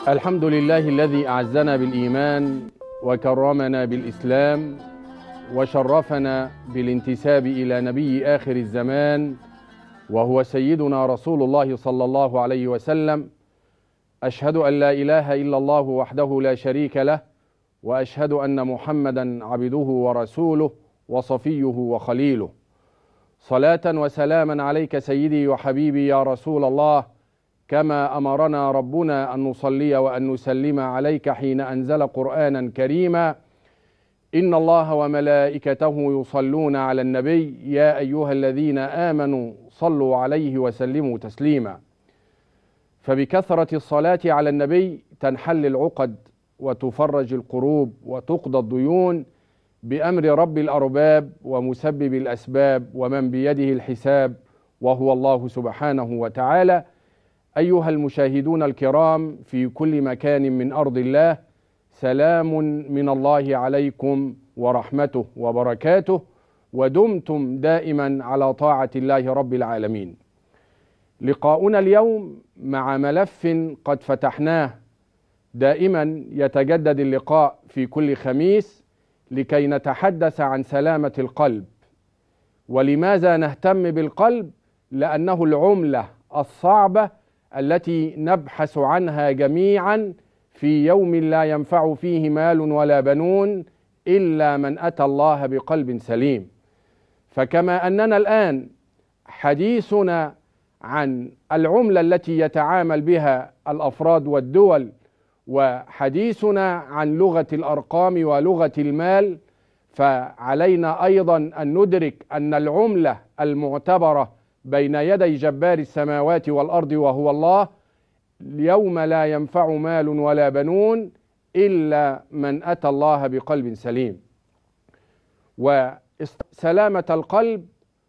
الحمد لله الذي أعزنا بالإيمان وكرمنا بالإسلام وشرفنا بالانتساب إلى نبي آخر الزمان وهو سيدنا رسول الله صلى الله عليه وسلم أشهد أن لا إله إلا الله وحده لا شريك له وأشهد أن محمدا عبده ورسوله وصفيه وخليله صلاة وسلاما عليك سيدي وحبيبي يا رسول الله كما امرنا ربنا ان نصلي وان نسلم عليك حين انزل قرانا كريما ان الله وملائكته يصلون على النبي يا ايها الذين امنوا صلوا عليه وسلموا تسليما فبكثره الصلاه على النبي تنحل العقد وتفرج القروب وتقضى الديون بامر رب الارباب ومسبب الاسباب ومن بيده الحساب وهو الله سبحانه وتعالى ايها المشاهدون الكرام في كل مكان من ارض الله سلام من الله عليكم ورحمته وبركاته ودمتم دائما على طاعه الله رب العالمين لقاؤنا اليوم مع ملف قد فتحناه دائما يتجدد اللقاء في كل خميس لكي نتحدث عن سلامه القلب ولماذا نهتم بالقلب لانه العمله الصعبه التي نبحث عنها جميعا في يوم لا ينفع فيه مال ولا بنون الا من اتى الله بقلب سليم فكما اننا الان حديثنا عن العمله التي يتعامل بها الافراد والدول وحديثنا عن لغه الارقام ولغه المال فعلينا ايضا ان ندرك ان العمله المعتبره بين يدي جبار السماوات والارض وهو الله يوم لا ينفع مال ولا بنون الا من اتى الله بقلب سليم وسلامه القلب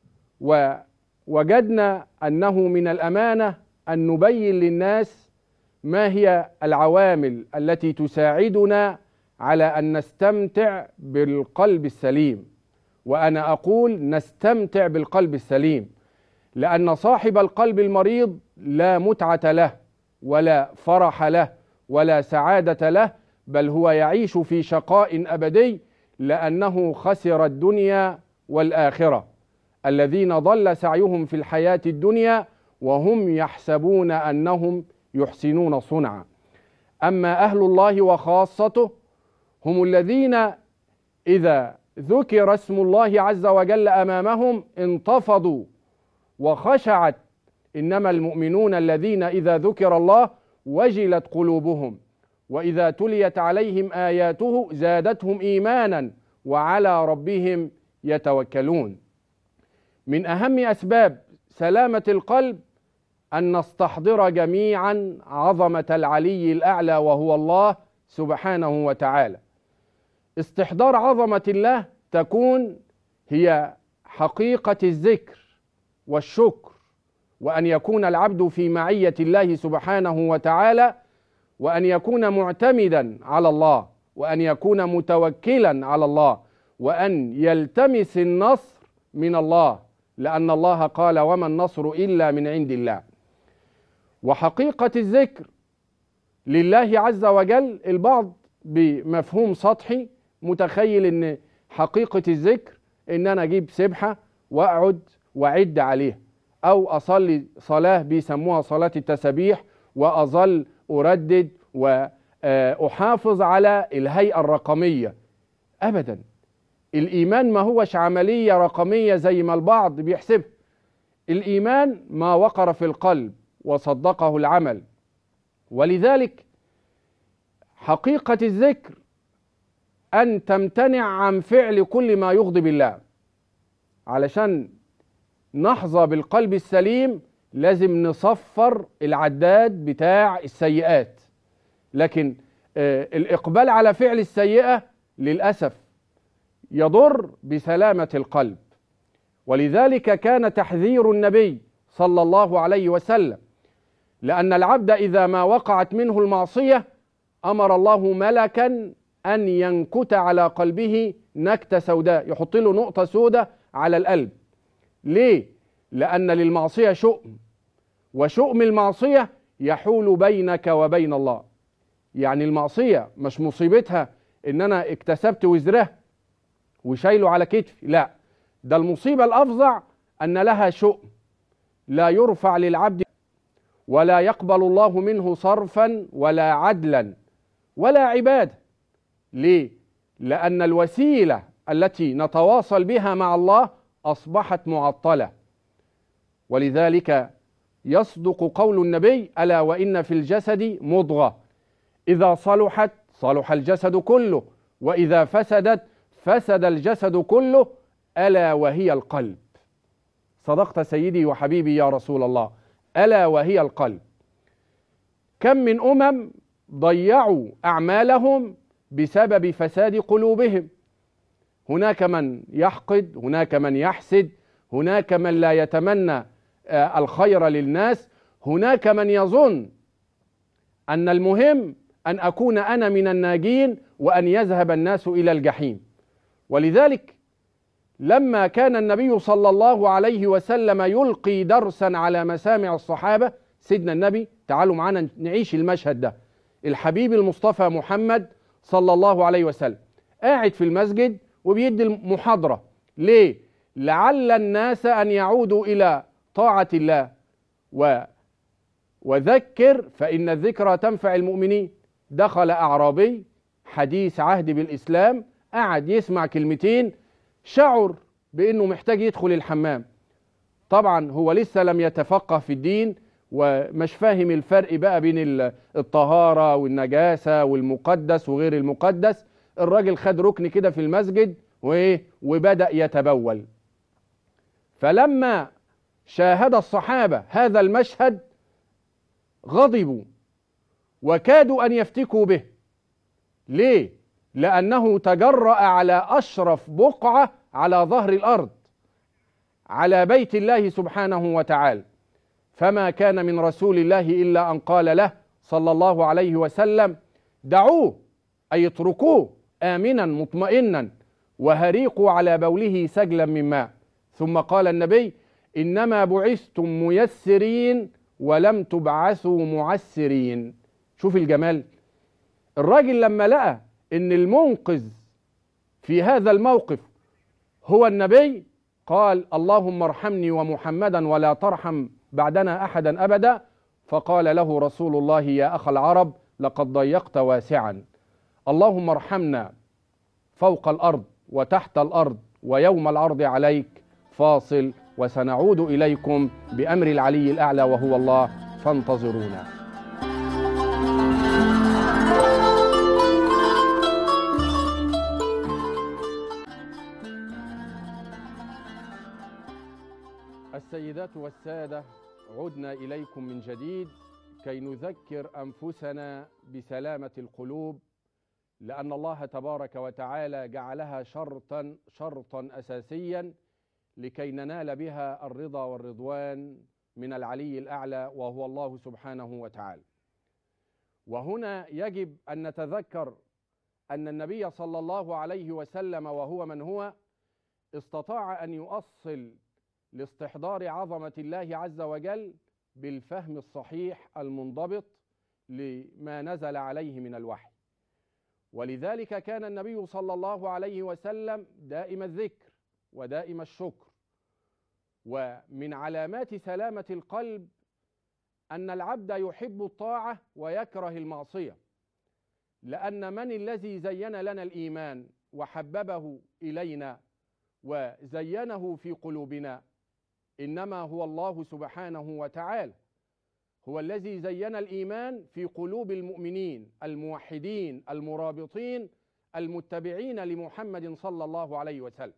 ووجدنا انه من الامانه ان نبين للناس ما هي العوامل التي تساعدنا على ان نستمتع بالقلب السليم وانا اقول نستمتع بالقلب السليم لأن صاحب القلب المريض لا متعة له ولا فرح له ولا سعادة له بل هو يعيش في شقاء أبدي لأنه خسر الدنيا والآخرة الذين ضل سعيهم في الحياة الدنيا وهم يحسبون أنهم يحسنون صنعا أما أهل الله وخاصته هم الذين إذا ذكر اسم الله عز وجل أمامهم انتفضوا وخشعت انما المؤمنون الذين اذا ذكر الله وجلت قلوبهم واذا تليت عليهم اياته زادتهم ايمانا وعلى ربهم يتوكلون من اهم اسباب سلامه القلب ان نستحضر جميعا عظمه العلي الاعلى وهو الله سبحانه وتعالى استحضار عظمه الله تكون هي حقيقه الذكر والشكر وان يكون العبد في معيه الله سبحانه وتعالى وان يكون معتمدا على الله وان يكون متوكلا على الله وان يلتمس النصر من الله لان الله قال وما النصر الا من عند الله وحقيقه الذكر لله عز وجل البعض بمفهوم سطحي متخيل ان حقيقه الذكر ان انا اجيب سبحه واقعد واعد عليها او اصلي صلاه بيسموها صلاه التسابيح واظل اردد واحافظ على الهيئه الرقميه ابدا الايمان ما هوش عمليه رقميه زي ما البعض بيحسبها الايمان ما وقر في القلب وصدقه العمل ولذلك حقيقه الذكر ان تمتنع عن فعل كل ما يغضب الله علشان نحظى بالقلب السليم لازم نصفر العداد بتاع السيئات لكن آه الإقبال على فعل السيئة للأسف يضر بسلامة القلب ولذلك كان تحذير النبي صلى الله عليه وسلم لأن العبد إذا ما وقعت منه المعصية أمر الله ملكا أن ينكت على قلبه نكتة سوداء يحط له نقطة سوداء على القلب ليه؟ لأن للمعصية شؤم وشؤم المعصية يحول بينك وبين الله يعني المعصية مش مصيبتها ان انا اكتسبت وزرها وشايله على كتفي لا ده المصيبة الافظع ان لها شؤم لا يرفع للعبد ولا يقبل الله منه صرفا ولا عدلا ولا عباده ليه لان الوسيله التي نتواصل بها مع الله اصبحت معطله ولذلك يصدق قول النبي الا وان في الجسد مضغه اذا صلحت صلح الجسد كله واذا فسدت فسد الجسد كله الا وهي القلب صدقت سيدي وحبيبي يا رسول الله الا وهي القلب كم من امم ضيعوا اعمالهم بسبب فساد قلوبهم هناك من يحقد هناك من يحسد هناك من لا يتمنى الخير للناس هناك من يظن ان المهم ان اكون انا من الناجين وان يذهب الناس الى الجحيم ولذلك لما كان النبي صلى الله عليه وسلم يلقي درسا على مسامع الصحابه سيدنا النبي تعالوا معانا نعيش المشهد ده الحبيب المصطفى محمد صلى الله عليه وسلم قاعد في المسجد وبيدي المحاضره ليه لعل الناس ان يعودوا الى طاعه الله و وذكر فان الذكرى تنفع المؤمنين دخل اعرابي حديث عهد بالاسلام قعد يسمع كلمتين شعر بانه محتاج يدخل الحمام طبعا هو لسه لم يتفقه في الدين ومش فاهم الفرق بقى بين الطهارة والنجاسة والمقدس وغير المقدس الراجل خد ركن كده في المسجد وايه وبدأ يتبول فلما شاهد الصحابة هذا المشهد غضبوا وكادوا أن يفتكوا به ليه؟ لأنه تجرأ على أشرف بقعة على ظهر الأرض على بيت الله سبحانه وتعالى فما كان من رسول الله الا ان قال له صلى الله عليه وسلم دعوه اي اتركوه امنا مطمئنا وهريقوا على بوله سجلا من ماء ثم قال النبي انما بعثتم ميسرين ولم تبعثوا معسرين شوف الجمال الراجل لما لقى ان المنقذ في هذا الموقف هو النبي قال اللهم ارحمني ومحمدا ولا ترحم بعدنا احدا ابدا فقال له رسول الله يا اخ العرب لقد ضيقت واسعا اللهم ارحمنا فوق الارض وتحت الارض ويوم العرض عليك فاصل وسنعود اليكم بامر العلي الاعلى وهو الله فانتظرونا السيدات والساده عدنا اليكم من جديد كي نذكر انفسنا بسلامه القلوب لان الله تبارك وتعالى جعلها شرطا شرطا اساسيا لكي ننال بها الرضا والرضوان من العلي الاعلى وهو الله سبحانه وتعالى وهنا يجب ان نتذكر ان النبي صلى الله عليه وسلم وهو من هو استطاع ان يؤصل لاستحضار عظمه الله عز وجل بالفهم الصحيح المنضبط لما نزل عليه من الوحي ولذلك كان النبي صلى الله عليه وسلم دائم الذكر ودائم الشكر ومن علامات سلامه القلب ان العبد يحب الطاعه ويكره المعصيه لان من الذي زين لنا الايمان وحببه الينا وزينه في قلوبنا انما هو الله سبحانه وتعالى هو الذي زين الايمان في قلوب المؤمنين الموحدين المرابطين المتبعين لمحمد صلى الله عليه وسلم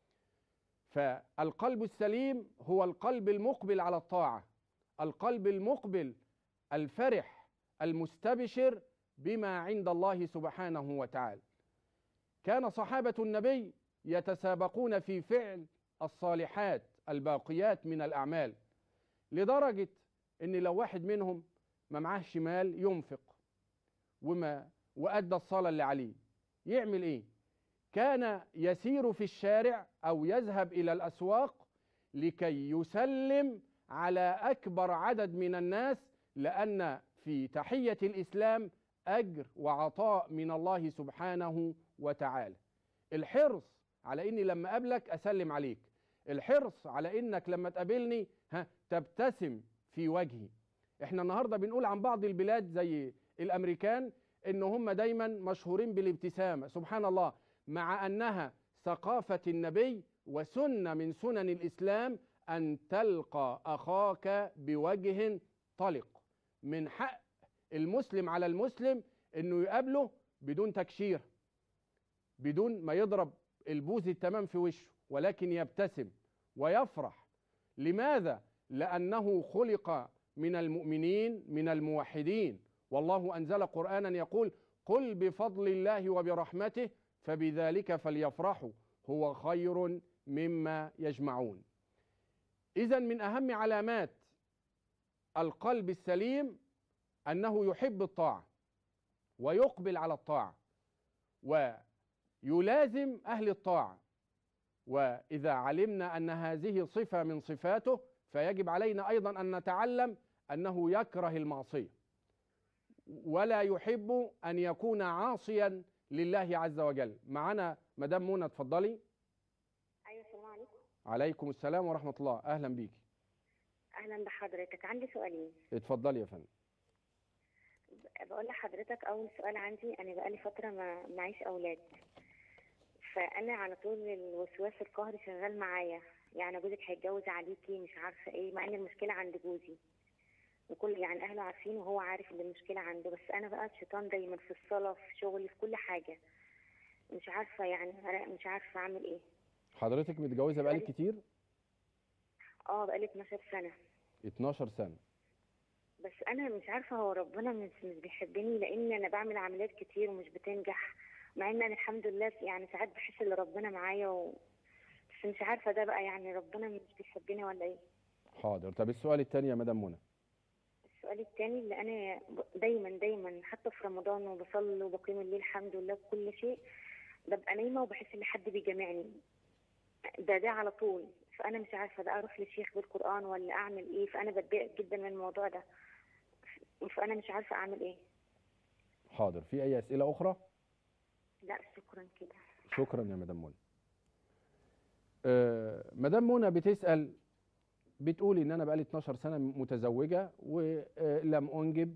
فالقلب السليم هو القلب المقبل على الطاعه القلب المقبل الفرح المستبشر بما عند الله سبحانه وتعالى كان صحابه النبي يتسابقون في فعل الصالحات الباقيات من الاعمال لدرجه ان لو واحد منهم ما معاهش مال ينفق وما وادى الصلاه اللي عليه يعمل ايه كان يسير في الشارع او يذهب الى الاسواق لكي يسلم على اكبر عدد من الناس لان في تحيه الاسلام اجر وعطاء من الله سبحانه وتعالى الحرص على اني لما اقابلك اسلم عليك الحرص على انك لما تقابلني ها تبتسم في وجهي احنا النهارده بنقول عن بعض البلاد زي الامريكان ان هم دايما مشهورين بالابتسامه سبحان الله مع انها ثقافه النبي وسنه من سنن الاسلام ان تلقى اخاك بوجه طلق من حق المسلم على المسلم انه يقابله بدون تكشير بدون ما يضرب البوز التمام في وشه ولكن يبتسم ويفرح لماذا لانه خلق من المؤمنين من الموحدين والله انزل قرانا يقول قل بفضل الله وبرحمته فبذلك فليفرحوا هو خير مما يجمعون اذا من اهم علامات القلب السليم انه يحب الطاعه ويقبل على الطاعه ويلازم اهل الطاعه واذا علمنا ان هذه صفه من صفاته فيجب علينا ايضا ان نتعلم انه يكره المعصيه ولا يحب ان يكون عاصيا لله عز وجل معنا مدام منى اتفضلي ايوه السلام عليكم عليكم السلام ورحمه الله اهلا بيكي اهلا بحضرتك عندي سؤالين اتفضلي يا فندم بقول لحضرتك اول سؤال عندي انا بقالي فتره ما معيش اولاد فانا على طول الوسواس القهري شغال معايا يعني جوزك هيتجوز عليكي مش عارفه ايه مع ان المشكله عند جوزي وكل يعني اهله عارفين وهو عارف ان المشكله عنده بس انا بقى الشيطان دايما في الصلاه في شغلي في كل حاجه مش عارفه يعني أنا مش عارفه اعمل ايه حضرتك متجوزه بقالك كتير اه بقالي 12 سنه 12 سنه بس انا مش عارفه هو ربنا مش مش بيحبني لان انا بعمل عمليات كتير ومش بتنجح مع ان انا الحمد لله يعني ساعات بحس ان ربنا معايا و... بس مش عارفه ده بقى يعني ربنا مش بيحبني ولا ايه حاضر طب السؤال الثاني يا مدام منى السؤال الثاني اللي انا ب- دايما دايما حتى في رمضان وبصلي وبقيم الليل الحمد لله بكل شيء ببقى نايمه وبحس ان حد بيجامعني ده ده على طول فانا مش عارفه ده اروح لشيخ بالقران ولا اعمل ايه فانا بتضايق جدا من الموضوع ده فانا مش عارفه اعمل ايه حاضر في اي اسئله اخرى لا شكرا كده شكرا يا مدام منى آه مدام منى بتسال بتقول ان انا بقالي 12 سنه متزوجه ولم انجب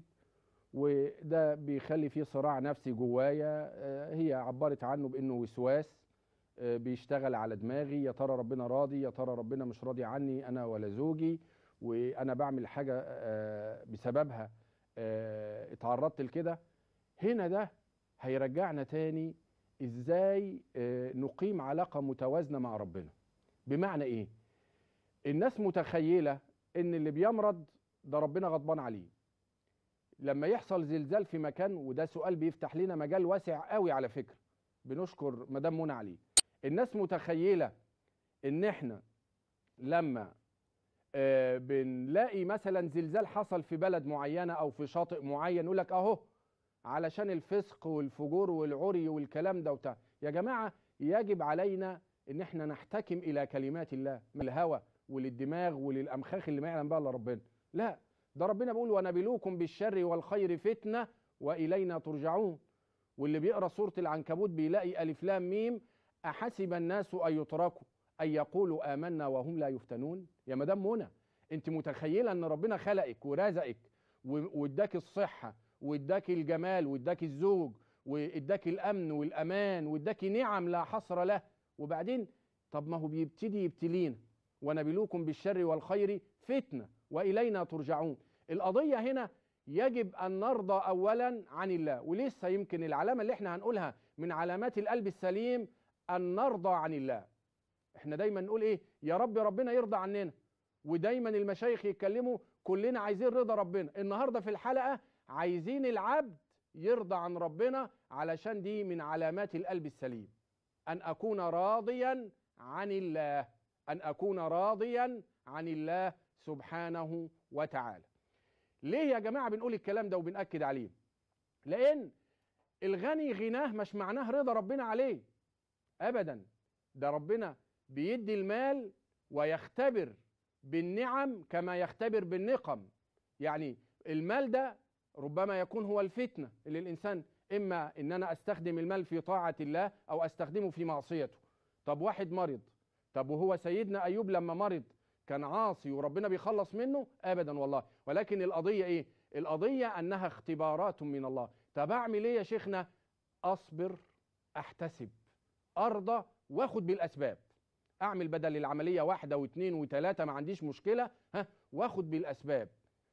وده بيخلي فيه صراع نفسي جوايا آه، هي عبرت عنه بانه وسواس آه، بيشتغل على دماغي يا ترى ربنا راضي يا ترى ربنا مش راضي عني انا ولا زوجي وانا بعمل حاجه آه، بسببها آه، اتعرضت لكده هنا ده هيرجعنا تاني ازاي آه، نقيم علاقه متوازنه مع ربنا بمعنى ايه الناس متخيله ان اللي بيمرض ده ربنا غضبان عليه لما يحصل زلزال في مكان وده سؤال بيفتح لنا مجال واسع قوي على فكره بنشكر مدام منى عليه الناس متخيله ان احنا لما آه، بنلاقي مثلا زلزال حصل في بلد معينه او في شاطئ معين يقول لك اهو علشان الفسق والفجور والعري والكلام ده وبتاع يا جماعه يجب علينا ان احنا نحتكم الى كلمات الله من الهوى وللدماغ وللامخاخ اللي ما يعلم بها الا ربنا لا ده ربنا بيقول ونبلوكم بالشر والخير فتنه والينا ترجعون واللي بيقرا سوره العنكبوت بيلاقي الف لام ميم احسب الناس ان يتركوا ان يقولوا امنا وهم لا يفتنون يا مدام منى انت متخيله ان ربنا خلقك ورزقك و- واداك الصحه واداك الجمال واداك الزوج واداك الامن والامان واداك نعم لا حصر له وبعدين طب ما هو بيبتدي يبتلينا ونبلوكم بالشر والخير فتنه والينا ترجعون القضيه هنا يجب ان نرضى اولا عن الله ولسه يمكن العلامه اللي احنا هنقولها من علامات القلب السليم ان نرضى عن الله احنا دايما نقول ايه يا رب ربنا يرضى عننا ودايما المشايخ يتكلموا كلنا عايزين رضا ربنا النهارده في الحلقه عايزين العبد يرضى عن ربنا علشان دي من علامات القلب السليم ان اكون راضيا عن الله ان اكون راضيا عن الله سبحانه وتعالى ليه يا جماعه بنقول الكلام ده وبنأكد عليه لان الغني غناه مش معناه رضا ربنا عليه ابدا ده ربنا بيدي المال ويختبر بالنعم كما يختبر بالنقم يعني المال ده ربما يكون هو الفتنة اللي الإنسان إما إن أنا أستخدم المال في طاعة الله أو أستخدمه في معصيته طب واحد مرض طب وهو سيدنا أيوب لما مرض كان عاصي وربنا بيخلص منه أبدا والله ولكن القضية إيه القضية أنها اختبارات من الله طب أعمل إيه يا شيخنا أصبر أحتسب أرضى واخد بالأسباب أعمل بدل العملية واحدة واثنين وثلاثة ما عنديش مشكلة ها واخد بالأسباب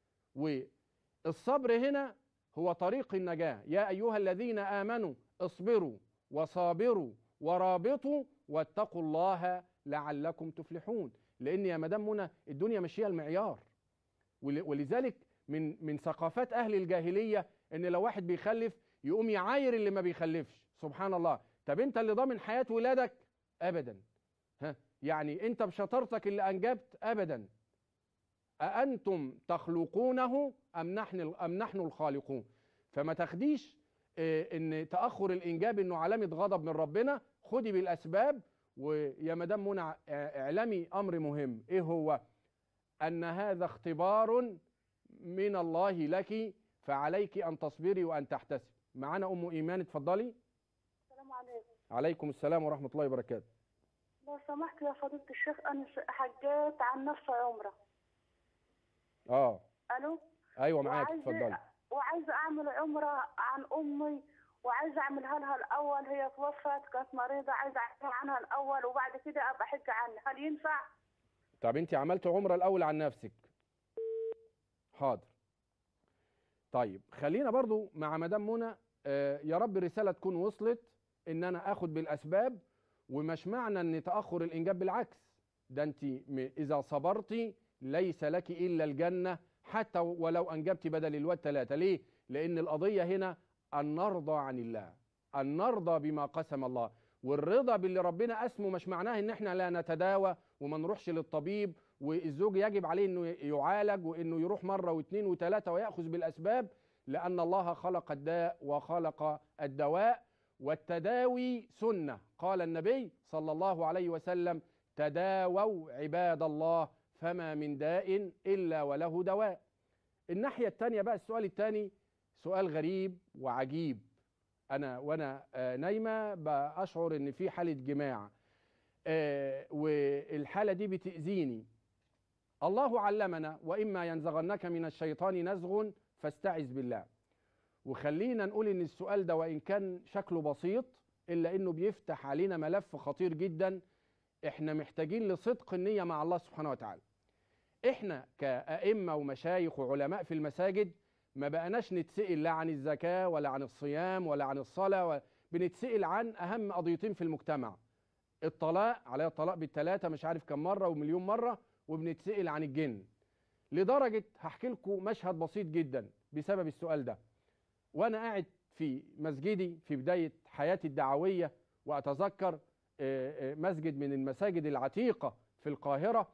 والصبر هنا هو طريق النجاة يا أيها الذين آمنوا اصبروا وصابروا ورابطوا واتقوا الله لعلكم تفلحون لأن يا مدام منى الدنيا ماشية المعيار ول- ولذلك من من ثقافات أهل الجاهلية إن لو واحد بيخلف يقوم يعاير اللي ما بيخلفش سبحان الله طب أنت اللي ضامن حياة ولادك أبدا ها يعني أنت بشطارتك اللي أنجبت أبدا أأنتم تخلقونه أم نحن أم نحن الخالقون فما تاخديش آه، ان تاخر الانجاب انه علامه غضب من ربنا خدي بالاسباب ويا مدام منى ع- اعلمي امر مهم ايه هو ان هذا اختبار من الله لك فعليك ان تصبري وان تحتسبي معانا ام ايمان اتفضلي السلام عليكم عليكم السلام ورحمه الله وبركاته لو سمحت يا فضيلة الشيخ أنا ش- حجيت عن نفس عمرة اه ألو ايوه معاك وعايزة- اتفضلي وعايزة أعمل عمرة عن أمي وعايزة أعملها لها الأول هي توفت كانت مريضة عايزة أعملها عنها الأول وبعد كده أبقى أحج عنها هل ينفع؟ طب انت عملت عمره الاول عن نفسك حاضر طيب خلينا برضو مع مدام منى آه، يا رب الرساله تكون وصلت ان انا اخد بالاسباب ومش معنى ان تاخر الانجاب بالعكس ده انت م- اذا صبرتي ليس لك الا الجنه حتى ولو انجبت بدل الواد ثلاثه ليه لان القضيه هنا ان نرضى عن الله ان نرضى بما قسم الله والرضا باللي ربنا اسمه مش معناه ان احنا لا نتداوى وما نروحش للطبيب والزوج يجب عليه انه يعالج وانه يروح مره واثنين وثلاثه وياخذ بالاسباب لان الله خلق الداء وخلق الدواء والتداوي سنه قال النبي صلى الله عليه وسلم تداووا عباد الله فما من داء الا وله دواء الناحيه الثانيه بقى السؤال الثاني سؤال غريب وعجيب انا وانا آه، نايمه بشعر ان في حاله جماع آه، والحاله دي بتاذيني الله علمنا واما ينزغنك من الشيطان نزغ فاستعذ بالله وخلينا نقول ان السؤال ده وان كان شكله بسيط الا انه بيفتح علينا ملف خطير جدا احنا محتاجين لصدق النيه مع الله سبحانه وتعالى احنا كأئمة ومشايخ وعلماء في المساجد ما بقناش نتسئل لا عن الزكاة ولا عن الصيام ولا عن الصلاة و... بنتسئل عن أهم قضيتين في المجتمع الطلاق عليها الطلاق بالثلاثة مش عارف كم مرة ومليون مرة وبنتسئل عن الجن لدرجة هحكي لكم مشهد بسيط جدا بسبب السؤال ده وأنا قاعد في مسجدي في بداية حياتي الدعوية وأتذكر آه، آه، مسجد من المساجد العتيقة في القاهرة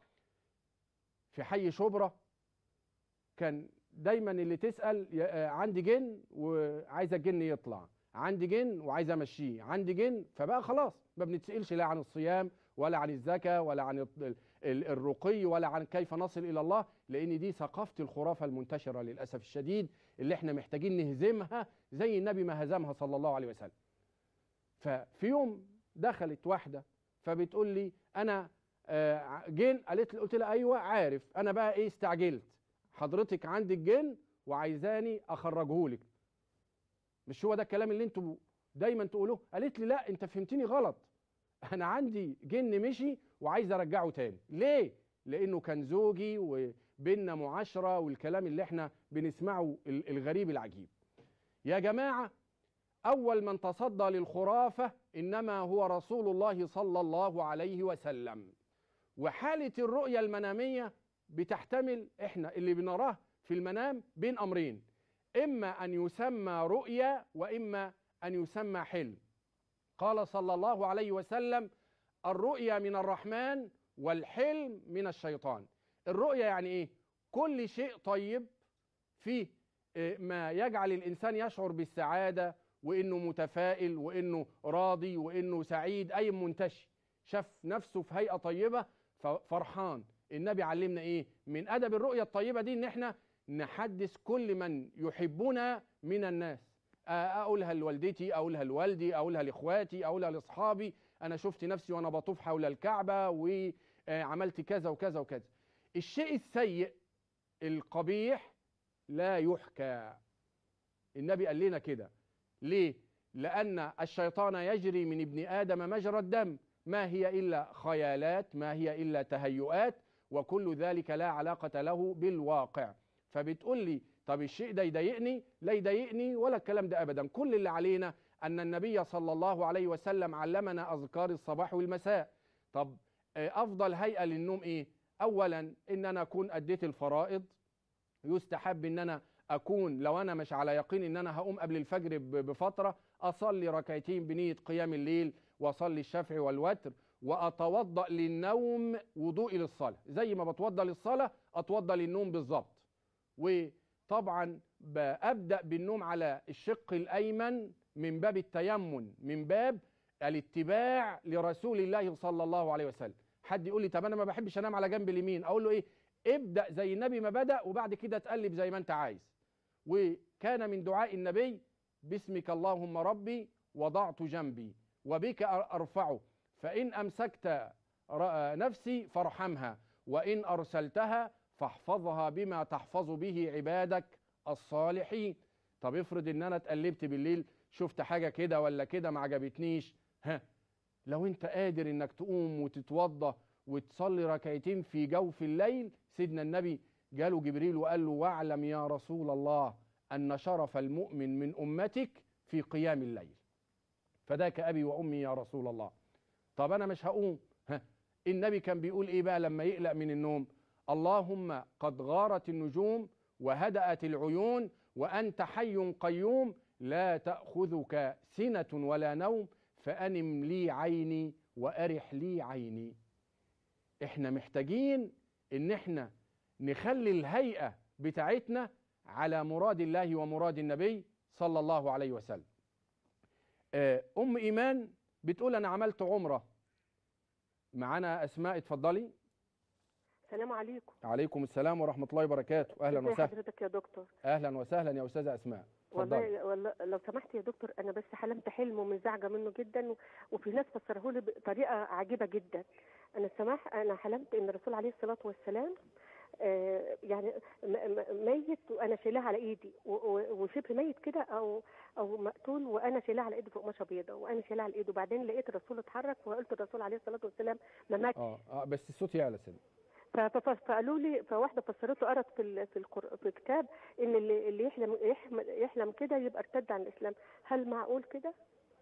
في حي شبرا كان دايما اللي تسال يا- آه، عندي جن وعايز الجن يطلع عندي جن وعايز امشيه عندي جن فبقى خلاص ما بنتسالش لا عن الصيام ولا عن الزكاه ولا عن ال- ال- الرقي ولا عن كيف نصل الى الله لان دي ثقافه الخرافه المنتشره للاسف الشديد اللي احنا محتاجين نهزمها زي النبي ما هزمها صلى الله عليه وسلم ففي يوم دخلت واحده فبتقول لي انا آه، جن قالت لي قلت لها ايوه عارف انا بقى ايه استعجلت حضرتك عندك جن وعايزاني اخرجهولك مش هو ده الكلام اللي انتوا دايما تقولوه قالت لي لا انت فهمتني غلط انا عندي جن مشي وعايز ارجعه تاني ليه لانه كان زوجي وبيننا معاشره والكلام اللي احنا بنسمعه ال- الغريب العجيب يا جماعه اول من تصدى للخرافه انما هو رسول الله صلى الله عليه وسلم وحاله الرؤيه المناميه بتحتمل احنا اللي بنراه في المنام بين امرين اما ان يسمى رؤيا واما ان يسمى حلم قال صلى الله عليه وسلم الرؤيا من الرحمن والحلم من الشيطان الرؤيا يعني ايه كل شيء طيب فيه آه، ما يجعل الانسان يشعر بالسعاده وانه متفائل وانه راضي وانه سعيد اي منتشي شاف نفسه في هيئه طيبه ف- فرحان النبي علمنا ايه من ادب الرؤيه الطيبه دي ان احنا نحدث كل من يحبنا من الناس اقولها لوالدتي اقولها لوالدي اقولها لاخواتي اقولها لاصحابي انا شفت نفسي وانا بطوف حول الكعبه وعملت كذا وكذا وكذا الشيء السيء القبيح لا يحكى النبي قال لنا كده ليه لان الشيطان يجري من ابن ادم مجرى الدم ما هي الا خيالات ما هي الا تهيؤات وكل ذلك لا علاقه له بالواقع فبتقول لي طب الشيء ده يضايقني لا يضايقني ولا الكلام ده ابدا كل اللي علينا ان النبي صلى الله عليه وسلم علمنا اذكار الصباح والمساء طب افضل هيئه للنوم ايه اولا ان انا اكون اديت الفرائض يستحب ان انا اكون لو انا مش على يقين ان انا هقوم قبل الفجر بفتره اصلي ركعتين بنيه قيام الليل واصلي الشفع والوتر واتوضا للنوم وضوئي للصلاه زي ما بتوضا للصلاه اتوضا للنوم بالظبط وطبعا بابدا بالنوم على الشق الايمن من باب التيمن من باب الاتباع لرسول الله صلى الله عليه وسلم حد يقول لي طب انا ما بحبش انام على جنب اليمين اقول له ايه ابدا زي النبي ما بدا وبعد كده تقلب زي ما انت عايز وكان من دعاء النبي باسمك اللهم ربي وضعت جنبي وبك ارفعه فان امسكت نفسي فارحمها وان ارسلتها فاحفظها بما تحفظ به عبادك الصالحين طب افرض ان انا اتقلبت بالليل شفت حاجه كده ولا كده ما عجبتنيش ها لو انت قادر انك تقوم وتتوضى وتصلي ركعتين في جوف الليل سيدنا النبي جاله جبريل وقال له واعلم يا رسول الله ان شرف المؤمن من امتك في قيام الليل فذاك ابي وامي يا رسول الله طب انا مش هقوم ها النبي كان بيقول ايه بقى لما يقلق من النوم اللهم قد غارت النجوم وهدأت العيون وأنت حي قيوم لا تأخذك سنة ولا نوم فأنم لي عيني وأرح لي عيني احنا محتاجين ان احنا نخلي الهيئة بتاعتنا على مراد الله ومراد النبي صلى الله عليه وسلم أم إيمان بتقول أنا عملت عمرة معانا أسماء اتفضلي السلام عليكم عليكم السلام ورحمة الله وبركاته أهلا ازي وسهلا حضرتك يا دكتور أهلا وسهلا يا أستاذة أسماء اتفضلي والله والله لو سمحت يا دكتور انا بس حلمت حلم ومنزعجه منه جدا و- وفي ناس فسره لي بطريقه عجيبه جدا انا سماح انا حلمت ان الرسول عليه الصلاه والسلام آه، يعني م- م- ميت وانا شايلاه على ايدي و- و- وشبه ميت كده او او مقتول وانا شايلاه على ايدي فوق قماشه بيضاء وانا شايلاه على ايده وبعدين لقيت الرسول اتحرك وقلت الرسول عليه الصلاه والسلام ما ماتش آه, آه بس الصوت يعلى سنة ف- ف- فقالوا لي فواحده فسرته قرت في ال- في القر... في كتاب ان اللي, اللي يحلم يحلم, يحلم كده يبقى ارتد عن الاسلام هل معقول كده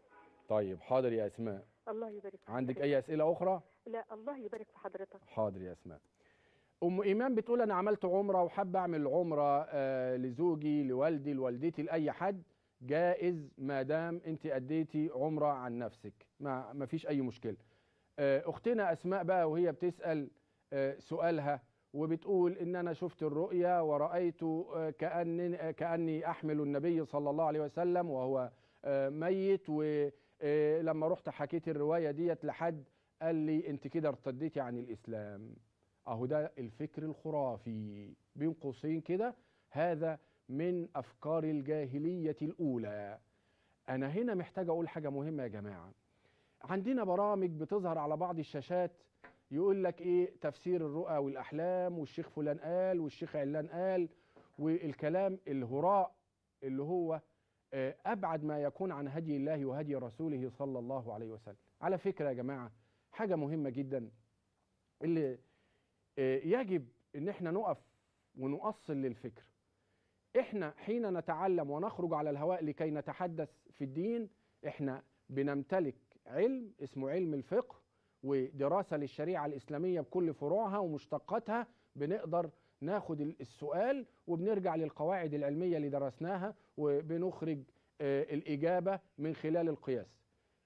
طيب حاضر يا أسماء الله يبارك في عندك حضرتك. أي أسئلة أخرى لا الله يبارك في حضرتك حاضر يا اسماء ام ايمان بتقول انا عملت عمره وحابه اعمل عمره آه لزوجي لوالدي لوالدتي لاي حد جائز ما دام انت اديتي عمره عن نفسك ما ما فيش اي مشكله آه اختنا اسماء بقى وهي بتسال آه سؤالها وبتقول ان انا شفت الرؤيا ورايت آه كاني كاني احمل النبي صلى الله عليه وسلم وهو آه ميت ولما رحت حكيت الروايه ديت لحد قال لي انت كده ارتديتي عن الاسلام اهو ده الفكر الخرافي بين قوسين كده هذا من افكار الجاهليه الاولى انا هنا محتاج اقول حاجه مهمه يا جماعه عندنا برامج بتظهر على بعض الشاشات يقول لك ايه تفسير الرؤى والاحلام والشيخ فلان قال والشيخ علان قال والكلام الهراء اللي هو آه، ابعد ما يكون عن هدي الله وهدي رسوله صلى الله عليه وسلم على فكره يا جماعه حاجه مهمه جدا اللي آه، يجب ان احنا نقف ونؤصل للفكر احنا حين نتعلم ونخرج على الهواء لكي نتحدث في الدين احنا بنمتلك علم اسمه علم الفقه ودراسة للشريعة الإسلامية بكل فروعها ومشتقاتها بنقدر ناخد ال- السؤال وبنرجع للقواعد العلمية اللي درسناها وبنخرج آه، الإجابة من خلال القياس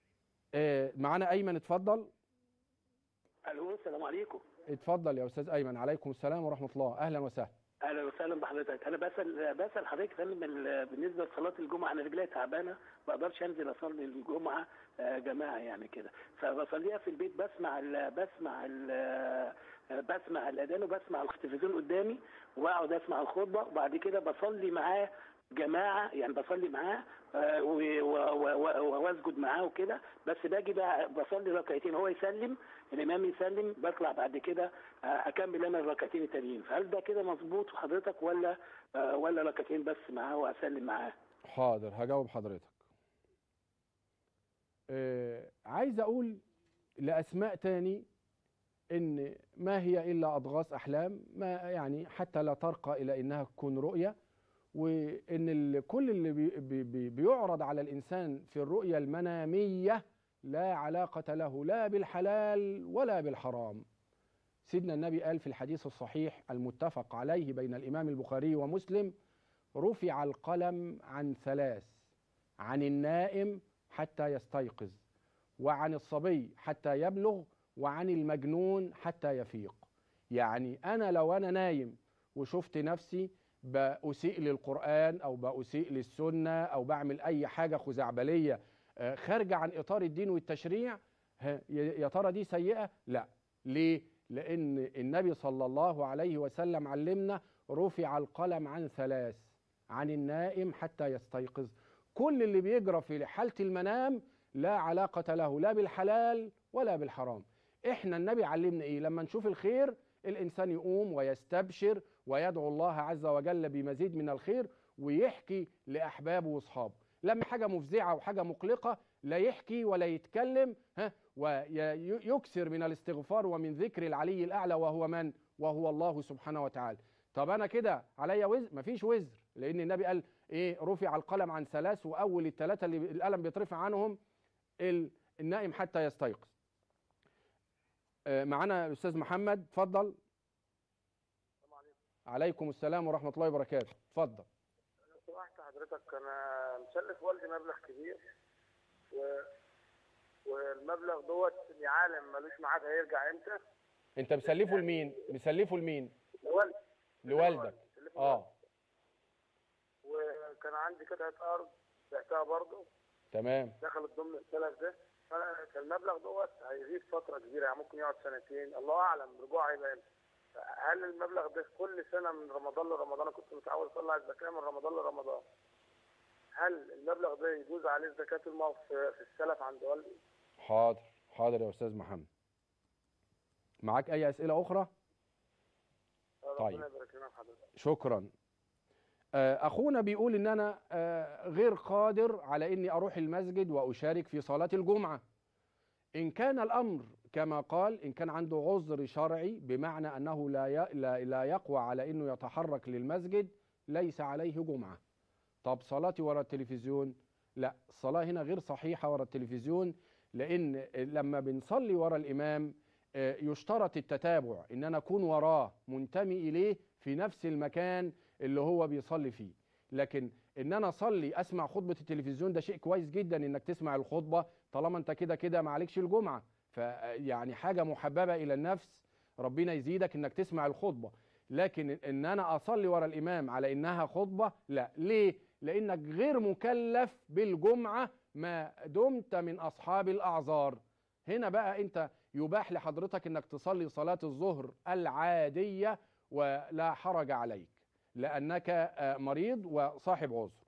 آه، معانا أيمن اتفضل الو السلام عليكم اتفضل يا أستاذ أيمن عليكم السلام ورحمة الله أهلا وسهلا اهلا وسهلا بحضرتك انا بسال بسال حضرتك يا فندم ال- بالنسبه لصلاه الجمعه انا رجلي تعبانه ما اقدرش انزل اصلي الجمعه آه، جماعه يعني كده فبصليها في البيت بسمع ال بسمع ال آه، بسمع الاذان وبسمع التلفزيون قدامي واقعد اسمع الخطبه وبعد كده بصلي معاه جماعه يعني بصلي معاه آه، و- و- و- و- واسجد معاه وكده بس باجي بقى بصلي ركعتين هو يسلم الامام يسلم بطلع بعد كده آه، اكمل انا الركعتين التانيين فهل ده كده مظبوط في حضرتك ولا آه، ولا ركعتين بس معاه واسلم معاه حاضر هجاوب حضرتك آه عايز اقول لاسماء تاني ان ما هي الا اضغاث احلام ما يعني حتى لا ترقى الى انها تكون رؤيه وان ال- كل اللي بي بي بي بيعرض على الانسان في الرؤيه المناميه لا علاقه له لا بالحلال ولا بالحرام سيدنا النبي قال في الحديث الصحيح المتفق عليه بين الامام البخاري ومسلم رفع القلم عن ثلاث عن النائم حتى يستيقظ وعن الصبي حتى يبلغ وعن المجنون حتى يفيق يعني انا لو انا نايم وشفت نفسي بأسيء للقرآن أو بأسيء للسنة أو بعمل أي حاجة خزعبلية آه، خارجة عن إطار الدين والتشريع ها، يا يا ترى دي سيئة؟ لا ليه؟ لأن النبي صلى الله عليه وسلم علمنا رفع القلم عن ثلاث عن النائم حتى يستيقظ كل اللي بيجرى في حالة المنام لا علاقة له لا بالحلال ولا بالحرام احنا النبي علمنا ايه لما نشوف الخير الانسان يقوم ويستبشر ويدعو الله عز وجل بمزيد من الخير ويحكي لاحبابه واصحابه لما حاجه مفزعه وحاجه مقلقه لا يحكي ولا يتكلم ها ويكثر من الاستغفار ومن ذكر العلي الاعلى وهو من وهو الله سبحانه وتعالى طب انا كده عليا وزر مفيش وزر لان النبي قال ايه رفع القلم عن ثلاث واول الثلاثه اللي القلم بيترفع عنهم ال- النائم حتى يستيقظ آه، معانا الاستاذ محمد اتفضل عليكم السلام ورحمه الله وبركاته اتفضل لو سمحت حضرتك انا مسلف والدي مبلغ كبير و... والمبلغ دوت يا عالم ملوش ميعاد هيرجع امتى انت مسلفه لمين مسلفه لمين لوالدي لوالدك مسلفه اه وكان عندي قطعه ارض بعتها برضه تمام دخلت ضمن السلف ده فأنا- فالمبلغ دوت هيغيب فتره كبيره يعني ممكن يقعد سنتين الله اعلم رجوع هيبقى امتى هل المبلغ ده كل سنه من رمضان لرمضان انا كنت متعود اطلع الزكاه من رمضان لرمضان هل المبلغ ده يجوز عليه زكاه المال في في السلف عند والدي؟ حاضر حاضر يا استاذ محمد معاك اي اسئله اخرى طيب. ربنا يبارك لنا في حضرتك شكرا آه، اخونا بيقول ان انا آه، غير قادر على اني اروح المسجد واشارك في صلاه الجمعه ان كان الامر كما قال ان كان عنده عذر شرعي بمعنى انه لا ي- لا لا يقوى على انه يتحرك للمسجد ليس عليه جمعه طب صلاتي ورا التلفزيون لا الصلاه هنا غير صحيحه ورا التلفزيون لان لما بنصلي ورا الامام آه، يشترط التتابع ان انا اكون وراه منتمي اليه في نفس المكان اللي هو بيصلي فيه لكن ان انا اصلي اسمع خطبه التلفزيون ده شيء كويس جدا انك تسمع الخطبه طالما انت كده كده ما عليكش الجمعه فيعني حاجه محببه الى النفس ربنا يزيدك انك تسمع الخطبه لكن ان انا اصلي ورا الامام على انها خطبه لا ليه لانك غير مكلف بالجمعه ما دمت من اصحاب الاعذار هنا بقى انت يباح لحضرتك انك تصلي صلاه الظهر العاديه ولا حرج عليك لانك آه، مريض وصاحب عذر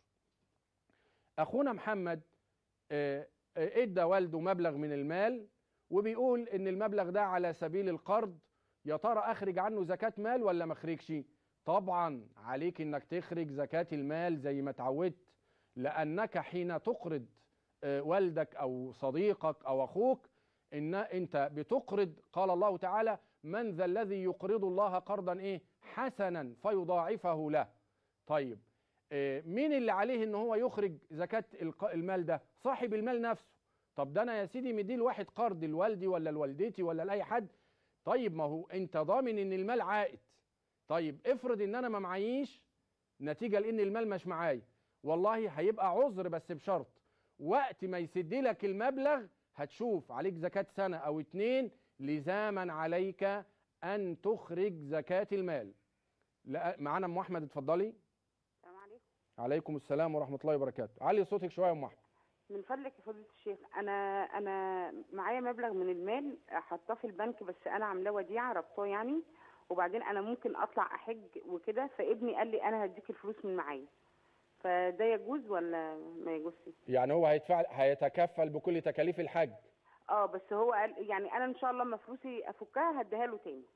اخونا محمد آه، آه، ادى والده مبلغ من المال وبيقول ان المبلغ ده على سبيل القرض يا ترى اخرج عنه زكاة مال ولا ما اخرجش طبعا عليك انك تخرج زكاة المال زي ما اتعودت لانك حين تقرض آه، والدك او صديقك او اخوك ان انت بتقرض قال الله تعالى من ذا الذي يقرض الله قرضا ايه حسنا فيضاعفه له طيب آه، مين اللي عليه ان هو يخرج زكاة الق- المال ده صاحب المال نفسه طب ده انا يا سيدي مدي لواحد قرض لوالدي ولا لوالدتي ولا لاي حد طيب ما هو انت ضامن ان المال عائد طيب افرض ان انا ما معيش نتيجة لان المال مش معايا والله هيبقى عذر بس بشرط وقت ما يسد لك المبلغ هتشوف عليك زكاة سنة او اتنين لزاما عليك ان تخرج زكاة المال لا معانا ام احمد اتفضلي السلام عليكم عليكم السلام ورحمة الله وبركاته علي صوتك شوية يا ام احمد من فضلك يا فضيلة الشيخ أنا أنا معايا مبلغ من المال حاطاه في البنك بس أنا عاملاه وديعة ربطاه يعني وبعدين أنا ممكن أطلع أحج وكده فابني قال لي أنا هديك الفلوس من معايا فده يجوز ولا ما يجوزش؟ يعني هو هيدفع هيتكفل بكل تكاليف الحج اه بس هو قال يعني أنا إن شاء الله لما فلوسي أفكها هديها له تاني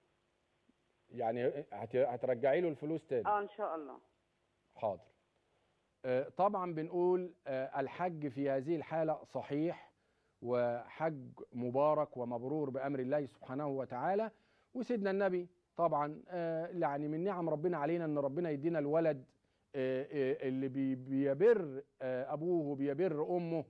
يعني هت- هترجعي له الفلوس تاني اه إن شاء الله حاضر آه، طبعا بنقول آه، الحج في هذه الحالة صحيح وحج مبارك ومبرور بأمر الله سبحانه وتعالى وسيدنا النبي طبعا آه، يعني من نعم ربنا علينا ان ربنا يدينا الولد آه، آه، اللي بي- بيبر آه، ابوه وبيبر امه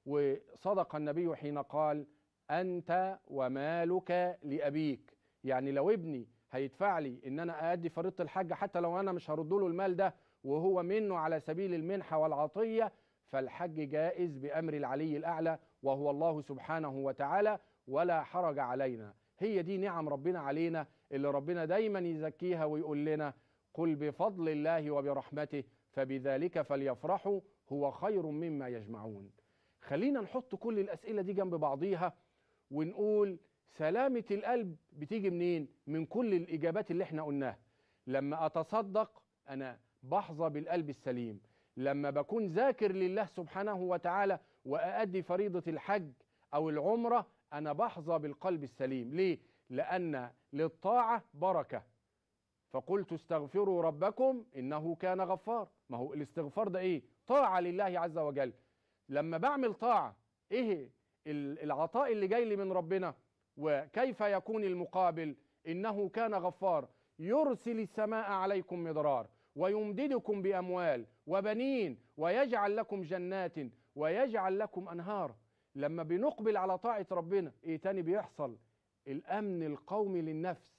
وصدق النبي حين قال انت ومالك لابيك يعني لو ابني هيدفع لي ان انا اادي فريضه الحج حتى لو انا مش هرد له المال ده وهو منه على سبيل المنحه والعطيه فالحج جائز بامر العلي الاعلى وهو الله سبحانه وتعالى ولا حرج علينا هي دي نعم ربنا علينا اللي ربنا دايما يزكيها ويقول لنا قل بفضل الله وبرحمته فبذلك فليفرحوا هو خير مما يجمعون خلينا نحط كل الأسئلة دي جنب بعضيها ونقول سلامة القلب بتيجي منين؟ من كل الإجابات اللي احنا قلناها لما أتصدق أنا بحظى بالقلب السليم لما بكون ذاكر لله سبحانه وتعالى وأأدي فريضة الحج أو العمرة أنا بحظى بالقلب السليم ليه؟ لأن للطاعة بركة فقلت استغفروا ربكم إنه كان غفار ما هو الاستغفار ده إيه؟ طاعة لله عز وجل لما بعمل طاعة إيه ال- العطاء اللي جاي لي من ربنا وكيف يكون المقابل إنه كان غفار يرسل السماء عليكم مدرار ويمددكم بأموال وبنين ويجعل لكم جنات ويجعل لكم أنهار لما بنقبل على طاعة ربنا إيه تاني بيحصل الأمن القومي للنفس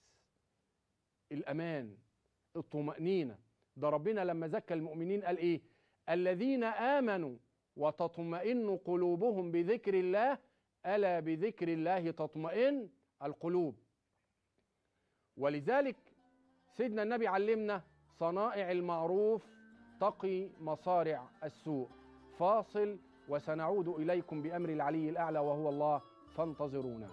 الأمان الطمأنينة ده ربنا لما زكى المؤمنين قال إيه الذين آمنوا وتطمئن قلوبهم بذكر الله ألا بذكر الله تطمئن القلوب ولذلك سيدنا النبي علمنا صنائع المعروف تقي مصارع السوء فاصل وسنعود إليكم بأمر العلي الأعلى وهو الله فانتظرونا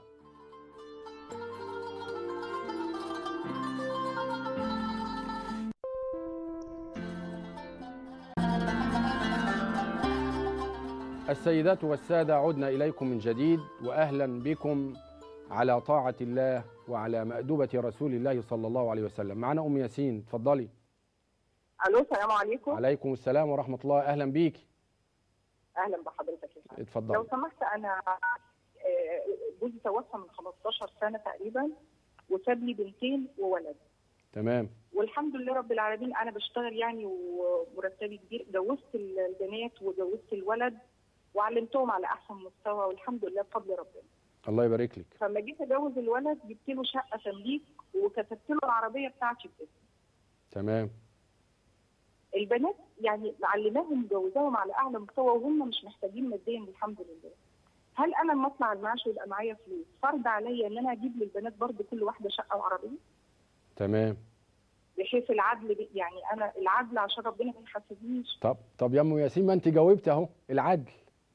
السيدات والسادة عدنا إليكم من جديد وأهلا بكم على طاعة الله وعلى مأدبة رسول الله صلى الله عليه وسلم معنا أم ياسين تفضلي الو السلام عليكم عليكم السلام ورحمة الله أهلا بيك اهلا بحضرتك يا فندم. لو اتفضلي سمحت انا آه، جوزي توفى من 15 سنه تقريبا وساب لي بنتين وولد تمام والحمد لله رب العالمين انا بشتغل يعني ومرتبي كبير جوزت البنات وجوزت الولد وعلمتهم على احسن مستوى والحمد لله بفضل ربنا الله يبارك لك فلما جيت اجوز الولد جبت له شقه تمليك وكتبت له العربيه بتاعتي باسمي تمام البنات يعني معلماهم مجوزاهم على اعلى مستوى وهم مش محتاجين ماديا الحمد لله هل انا لما اطلع المعاش ويبقى معايا فلوس فرض عليا ان انا اجيب للبنات برضه كل واحده شقه وعربيه تمام بحيث العدل بي- يعني انا العدل عشان ربنا ما يحاسبنيش طب طب يا ام ياسين ما انت جاوبت اهو العدل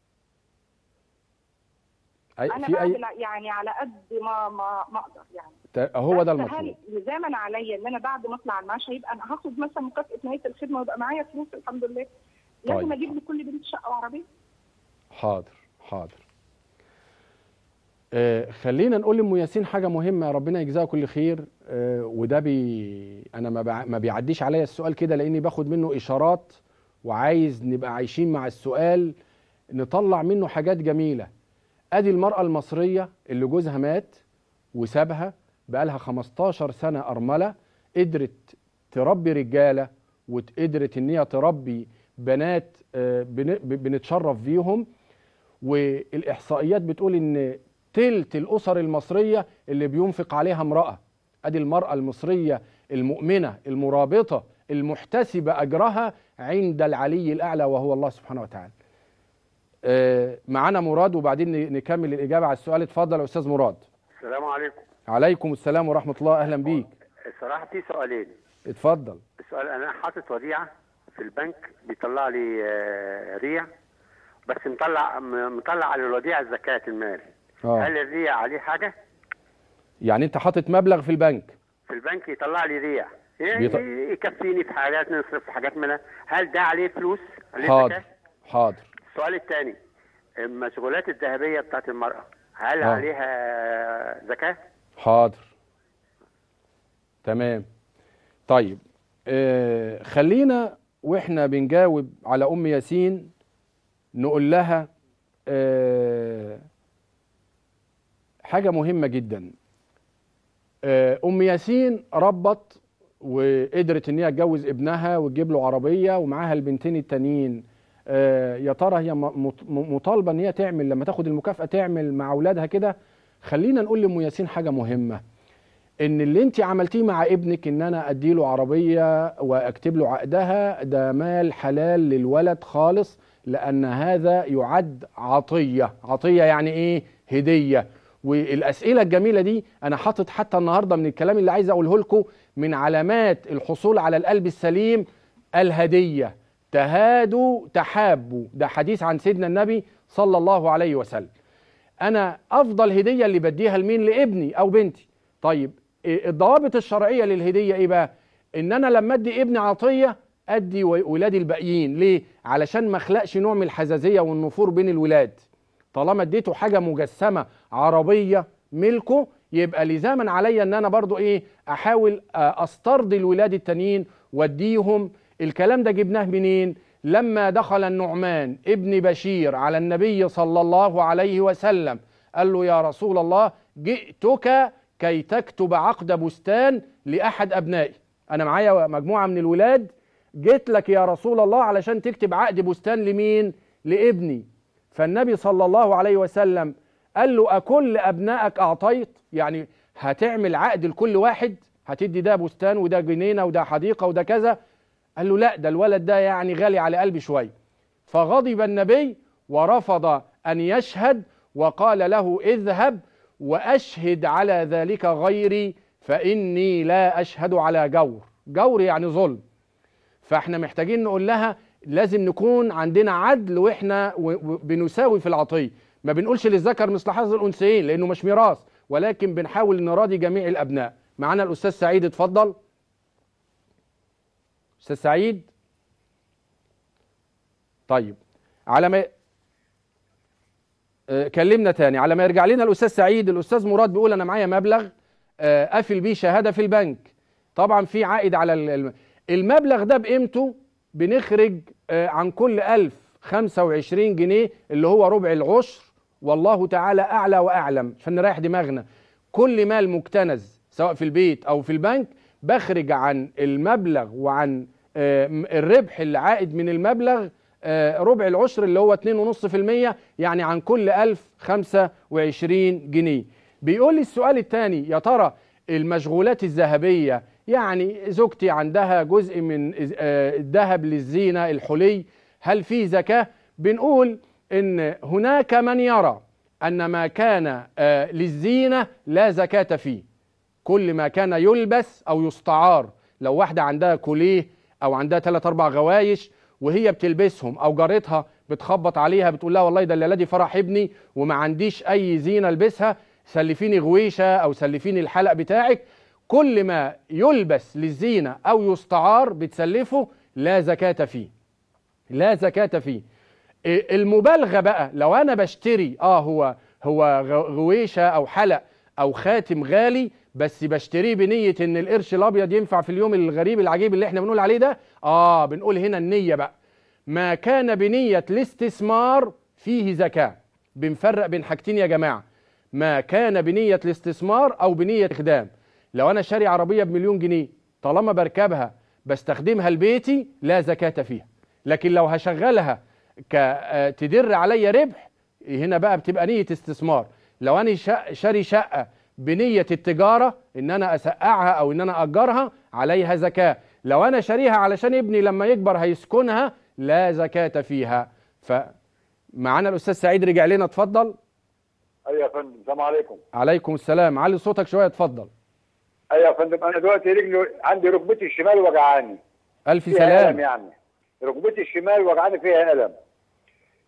أي انا في اي بعمل يعني على قد ما ما ما اقدر يعني ت- هو ده بس المطلوب هل لزاما عليا ان انا بعد ما اطلع المعاش هيبقى انا هاخد مثلا مكافاه نهايه الخدمه ويبقى معايا فلوس الحمد لله لازم طيب. اجيب لكل بنت شقه وعربيه حاضر حاضر آه خلينا نقول لام ياسين حاجه مهمه ربنا يجزاها كل خير آه وده بي انا ما, بع... ما بيعديش عليا السؤال كده لاني باخد منه اشارات وعايز نبقى عايشين مع السؤال نطلع منه حاجات جميله ادي المراه المصريه اللي جوزها مات وسابها بقالها 15 سنه ارمله قدرت تربي رجاله وقدرت ان هي تربي بنات آه، بن- بنتشرف بيهم والاحصائيات بتقول ان تلت الاسر المصريه اللي بينفق عليها امراه ادي المراه المصريه المؤمنه المرابطه المحتسبه اجرها عند العلي الاعلى وهو الله سبحانه وتعالى آه، معانا مراد وبعدين ن- نكمل الاجابه على السؤال اتفضل يا استاذ مراد السلام عليكم عليكم السلام ورحمه الله اهلا بيك الصراحة في سؤالين اتفضل السؤال أنا حاطط وديعة في البنك بيطلع لي آه، ريع بس مطلع م- مطلع على الوديعه زكاه المال اه هل الريع عليه حاجه يعني انت حاطط مبلغ في البنك في البنك يطلع لي ريع يعني بيط- يكفيني في حاجات نصرف في حاجات منها هل ده عليه فلوس عليه حاضر زكاه حاضر السؤال الثاني المشغولات الذهبيه بتاعت المراه هل آه. عليها زكاه حاضر تمام طيب آه خلينا واحنا بنجاوب على ام ياسين نقول لها آه حاجه مهمه جدا آه ام ياسين ربت وقدرت ان هي تجوز ابنها وتجيب له عربيه ومعاها البنتين التانيين آه يا ترى هي م- مط- مطالبه ان هي تعمل لما تاخد المكافاه تعمل مع اولادها كده خلينا نقول لام ياسين حاجه مهمه ان اللي انت عملتيه مع ابنك ان انا اديله عربيه واكتب له عقدها ده مال حلال للولد خالص لان هذا يعد عطيه عطيه يعني ايه هديه والاسئله الجميله دي انا حاطط حتى النهارده من الكلام اللي عايز اقوله لكم من علامات الحصول على القلب السليم الهديه تهادوا تحابوا ده حديث عن سيدنا النبي صلى الله عليه وسلم انا افضل هديه اللي بديها لمين لابني او بنتي طيب إيه الضوابط الشرعيه للهديه ايه بقى ان انا لما ادي ابني عطيه ادي و- ولادي الباقيين ليه علشان ما اخلقش نوع من الحزازيه والنفور بين الولاد طالما اديته حاجه مجسمه عربيه ملكه يبقى لزاما عليا ان انا برضو ايه احاول آه، استرضي الولاد التانيين واديهم الكلام ده جبناه منين لما دخل النعمان ابن بشير على النبي صلى الله عليه وسلم قال له يا رسول الله جئتك كي تكتب عقد بستان لاحد ابنائي انا معايا مجموعه من الولاد جيت لك يا رسول الله علشان تكتب عقد بستان لمين لابني فالنبي صلى الله عليه وسلم قال له أكل أبنائك أعطيت يعني هتعمل عقد لكل واحد هتدي ده بستان وده جنينة وده حديقة وده كذا قال له لا ده الولد ده يعني غالي على قلبي شوية فغضب النبي ورفض أن يشهد وقال له اذهب وأشهد على ذلك غيري فإني لا أشهد على جور جور يعني ظلم فاحنا محتاجين نقول لها لازم نكون عندنا عدل واحنا و- و- بنساوي في العطيه ما بنقولش للذكر مثل حظ الانثيين لانه مش ميراث ولكن بنحاول نراضي جميع الابناء معانا الاستاذ سعيد اتفضل استاذ سعيد طيب على ما آه، كلمنا تاني على ما يرجع لنا الاستاذ سعيد الاستاذ مراد بيقول انا معايا مبلغ آه، قافل بيه شهاده في البنك طبعا في عائد على ال- الم- المبلغ ده بقيمته بنخرج آه، عن كل ألف 25 جنيه اللي هو ربع العشر والله تعالى أعلى وأعلم عشان نريح دماغنا كل مال مكتنز سواء في البيت أو في البنك بخرج عن المبلغ وعن آه، م- الربح اللي عائد من المبلغ آه، ربع العشر اللي هو 2.5% يعني عن كل ألف 25 جنيه بيقول لي السؤال الثاني يا ترى المشغولات الذهبية يعني زوجتي عندها جزء من آه، الذهب للزينة الحلي هل في زكاة بنقول ان هناك من يرى ان ما كان آه، للزينة لا زكاة فيه كل ما كان يلبس او يستعار لو واحده عندها كوليه او عندها ثلاث اربع غوايش وهي بتلبسهم او جارتها بتخبط عليها بتقول لها والله ده الليله دي فرح ابني وما عنديش اي زينه البسها سلفيني غويشه او سلفيني الحلق بتاعك كل ما يلبس للزينه او يستعار بتسلفه لا زكاه فيه لا زكاه فيه إيه المبالغه بقى لو انا بشتري اه هو هو غ- غويشه او حلق او خاتم غالي بس بشتريه بنيه ان القرش الابيض ينفع في اليوم الغريب العجيب اللي احنا بنقول عليه ده اه بنقول هنا النيه بقى ما كان بنيه الاستثمار فيه زكاه بنفرق بين حاجتين يا جماعه ما كان بنيه الاستثمار او بنيه اخدام لو انا شاري عربيه بمليون جنيه طالما بركبها بستخدمها لبيتي لا زكاه فيها لكن لو هشغلها ك آه، تدر عليا ربح هنا بقى بتبقى نية استثمار لو انا شا- شاري شقة بنية التجارة ان انا اسقعها او ان انا اجرها عليها زكاة لو انا شاريها علشان ابني لما يكبر هيسكنها لا زكاة فيها فمعانا الاستاذ سعيد رجع لنا اتفضل ايوه يا فندم السلام عليكم عليكم السلام علي صوتك شوية اتفضل ايوه يا فندم انا دلوقتي رجلي عندي ركبتي الشمال وجعاني الف فيها الم سلام يعني ركبتي الشمال وجعاني فيها الم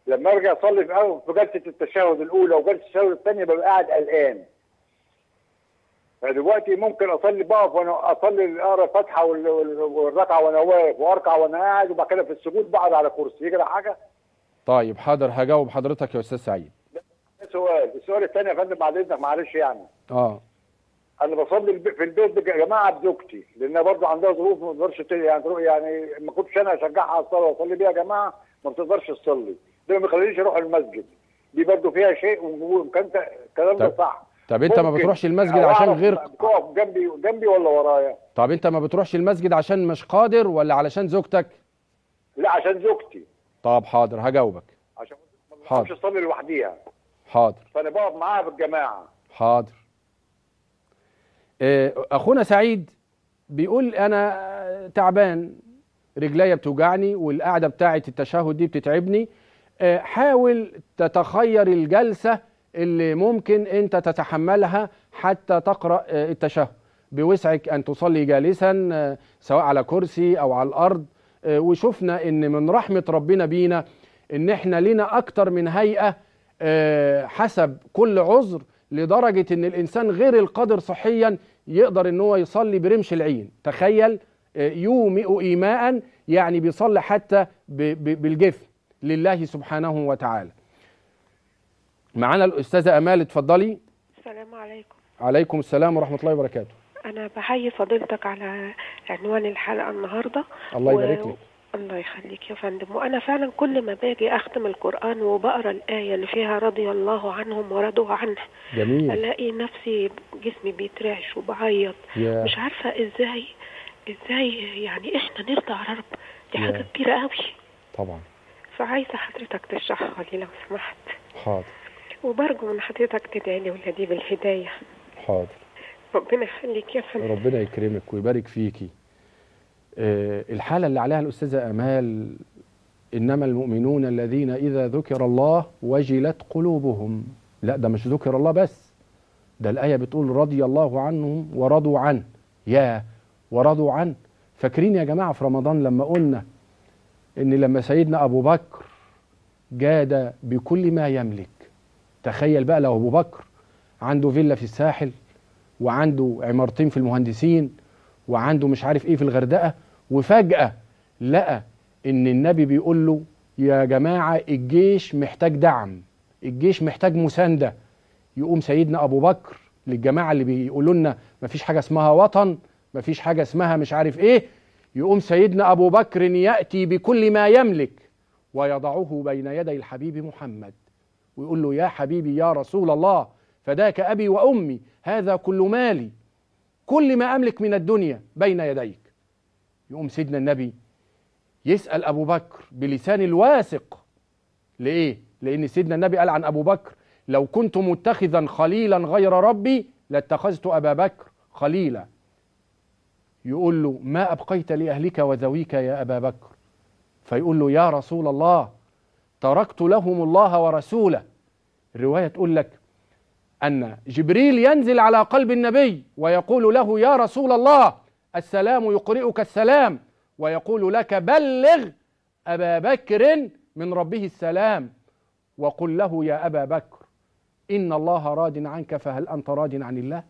لما ارجع اصلي في أول في جلسه التشهد الاولى وجلسه التشهد الثانيه ببقى قاعد قلقان فدلوقتي ممكن اصلي بقف وانا اصلي اقرا الفاتحه وال- وال- والركعه وانا واقف واركع وانا قاعد وبعد كده في السجود بقعد على كرسي يجرى حاجه طيب حاضر هجاوب حضرتك يا استاذ سعيد ده سؤال السؤال الثاني يا فندم بعد اذنك معلش يعني اه انا بصلي الب- في البيت يا جماعه بزوجتي لانها برضه عندها ظروف ما تقدرش ت- يعني تروح يعني ما كنتش انا اشجعها على الصلاه واصلي بيها يا جماعه ما بتقدرش تصلي ده ما بيخلينيش اروح المسجد دي برضه فيها شيء وكان الكلام ده طب- صح طب انت ما ممكن بتروحش المسجد أو عشان أعرف غير بتقف جنبي جنبي ولا ورايا طب انت ما بتروحش المسجد عشان مش قادر ولا علشان زوجتك لا عشان زوجتي طب حاضر هجاوبك عشان ما بعرفش حاضر اصلي لوحديها حاضر فانا بقف معاها بالجماعه حاضر آه، اخونا سعيد بيقول انا تعبان رجليا بتوجعني والقعده بتاعه التشهد دي بتتعبني آه، حاول تتخير الجلسه اللي ممكن انت تتحملها حتى تقرا آه، التشهد بوسعك ان تصلي جالسا آه، سواء على كرسي او على الارض آه، وشفنا ان من رحمه ربنا بينا ان احنا لنا اكتر من هيئه آه، حسب كل عذر لدرجه ان الانسان غير القادر صحيا يقدر ان هو يصلي برمش العين تخيل آه، يومئ ايماء يعني بيصلي حتى ب- ب- بالجفن لله سبحانه وتعالى معانا الاستاذه امال اتفضلي السلام عليكم عليكم السلام ورحمه الله وبركاته أنا بحيي فضيلتك على عنوان الحلقة النهاردة الله يبارك لك الله يخليك يا فندم وأنا فعلا كل ما باجي أختم القرآن وبقرا الآية اللي فيها رضي الله عنهم ورضوا عنه جميل ألاقي نفسي جسمي بيترعش وبعيط يا مش عارفة إزاي إزاي يعني إحنا نرضى على رب دي يا. حاجة كبيرة قوي طبعا فعايزة حضرتك تشرحها لي لو سمحت حاضر وبرجو من حضرتك تدعي لي ولادي بالهداية حاضر ربنا يخليك يا فندم ربنا يكرمك ويبارك فيكي آه، الحالة اللي عليها الأستاذة أمال إنما المؤمنون الذين إذا ذكر الله وجلت قلوبهم لا ده مش ذكر الله بس ده الآية بتقول رضي الله عنهم ورضوا عنه يا ورضوا عنه فاكرين يا جماعة في رمضان لما قلنا إن لما سيدنا أبو بكر جاد بكل ما يملك تخيل بقى لو أبو بكر عنده فيلا في الساحل وعنده عمارتين في المهندسين وعنده مش عارف ايه في الغردقه وفجاه لقى ان النبي بيقول له يا جماعه الجيش محتاج دعم الجيش محتاج مسانده يقوم سيدنا ابو بكر للجماعه اللي بيقولوا لنا مفيش حاجه اسمها وطن مفيش حاجه اسمها مش عارف ايه يقوم سيدنا ابو بكر ياتي بكل ما يملك ويضعه بين يدي الحبيب محمد ويقول له يا حبيبي يا رسول الله فداك ابي وامي هذا كل مالي كل ما املك من الدنيا بين يديك يقوم سيدنا النبي يسال ابو بكر بلسان الواثق ليه لان سيدنا النبي قال عن ابو بكر لو كنت متخذا خليلا غير ربي لاتخذت ابا بكر خليلا يقول له ما ابقيت لاهلك وذويك يا ابا بكر فيقول له يا رسول الله تركت لهم الله ورسوله الروايه تقول لك أن جبريل ينزل على قلب النبي ويقول له يا رسول الله السلام يقرئك السلام ويقول لك بلغ أبا بكر من ربه السلام وقل له يا أبا بكر إن الله راد عنك فهل أنت راد عن الله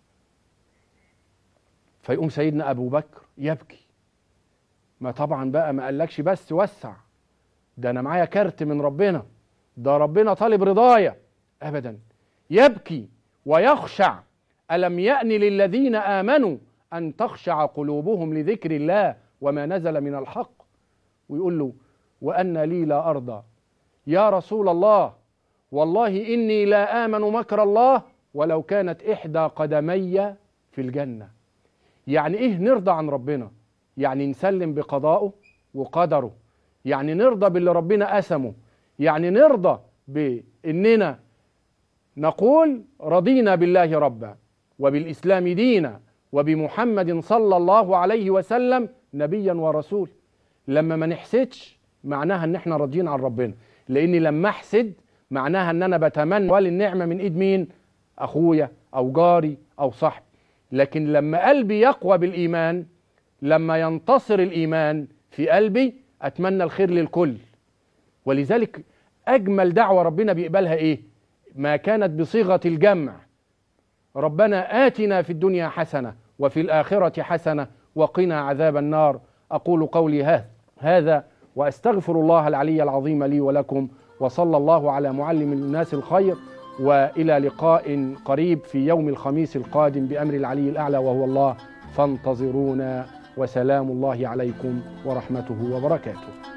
فيقوم سيدنا أبو بكر يبكي ما طبعا بقى ما قالكش بس وسع ده أنا معايا كارت من ربنا ده ربنا طالب رضايا أبدا يبكي ويخشع ألم يأن للذين آمنوا أن تخشع قلوبهم لذكر الله وما نزل من الحق ويقول له وأن لي لا أرضى يا رسول الله والله إني لا آمن مكر الله ولو كانت إحدى قدمي في الجنة يعني إيه نرضى عن ربنا يعني نسلم بقضائه وقدره يعني نرضى باللي ربنا قسمه يعني نرضى بإننا نقول رضينا بالله ربا وبالإسلام دينا وبمحمد صلى الله عليه وسلم نبيا ورسول لما ما نحسدش معناها ان احنا راضيين عن ربنا لاني لما احسد معناها ان انا بتمنى النعمه من ايد مين اخويا او جاري او صاحبي لكن لما قلبي يقوى بالايمان لما ينتصر الايمان في قلبي اتمنى الخير للكل ولذلك اجمل دعوه ربنا بيقبلها ايه ما كانت بصيغه الجمع ربنا آتنا في الدنيا حسنة وفي الآخرة حسنة وقنا عذاب النار أقول قولي هذا هذا وأستغفر الله العلي العظيم لي ولكم وصلى الله على معلم الناس الخير وإلى لقاء قريب في يوم الخميس القادم بأمر العلي الأعلى وهو الله فانتظرونا وسلام الله عليكم ورحمته وبركاته